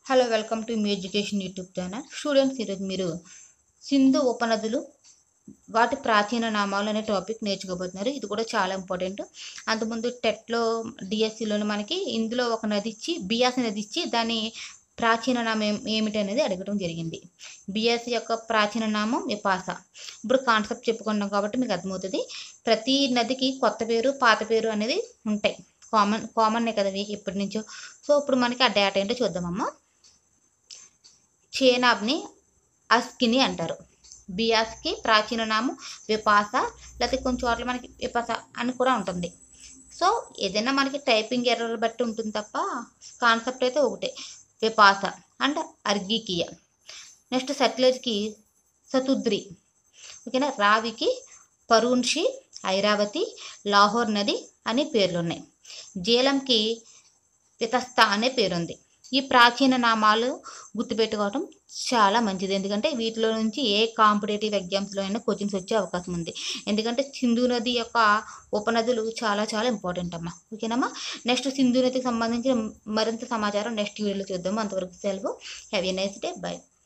hello welcome to మీ education YouTube channel students ఈరోజు మీరు సింధు ఉపనదులు వాటి ప్రాచీన నామాలు అనే టాపిక్ నేర్చుకోబోతున్నారు ఇది కూడా చాలా ఇంపార్టెంట్ అంతకుముందు టెట్లో డిఎస్సిలోని మనకి ఇందులో ఒక నది ఇచ్చి బియాస్ నది ఇచ్చి దాని ప్రాచీన నామం ఏం- ఏమిటి అనేది అడగడం జరిగింది బియాస్ యొక్క ప్రాచీన నామం విపాస ఇప్పుడు కాన్సెప్ట్ చెప్పుకున్నాం కాబట్టి మీకు అర్థమవుతుంది ప్రతి నదికి కొత్త పేరు పాత పేరు అనేది ఉంటాయి కామన్ కామన్నే కదా ఇవి ఎప్పటి నుంచో సో ఇప్పుడు మనకి ఆ డేటా ఏంటో చూద్దామమ్మా చేనాబ్ని అస్కిని అంటారు బియాస్కి ప్రాచీన నామం విపాస లేకపోతే కొన్ని చోట్ల మనకి విపాస అని కూడా ఉంటుంది సో ఏదైనా మనకి టైపింగ్ ఎర్రర్ బట్టి ఉంటుంది తప్ప కాన్సెప్ట్ అయితే ఒకటే విపాస అండ్ అర్గికియ నెక్స్ట్ సట్లెజ్కి సతుద్రి ఓకేనా రావికి పరూన్షి ఐరావతి లాహోర్ నది అని పేర్లు ఉన్నాయి జీలంకి వితస్త అనే పేరుంది ఈ ప్రాచీన నామాలు గుర్తుపెట్టుకోవడం చాలా మంచిది ఎందుకంటే వీటిలో నుంచి ఏ కాంపిటేటివ్ ఎగ్జామ్స్లో అయినా కోచింగ్స్ వచ్చే అవకాశం ఉంది ఎందుకంటే సింధు నది యొక్క ఉపనదులు చాలా చాలా ఇంపార్టెంట్ అమ్మా ఓకేనమ్మా నెక్స్ట్ సింధు నదికి సంబంధించిన మరింత సమాచారం నెక్స్ట్ వీడియోలో చూద్దాము అంతవరకు సెలవు have a nice day by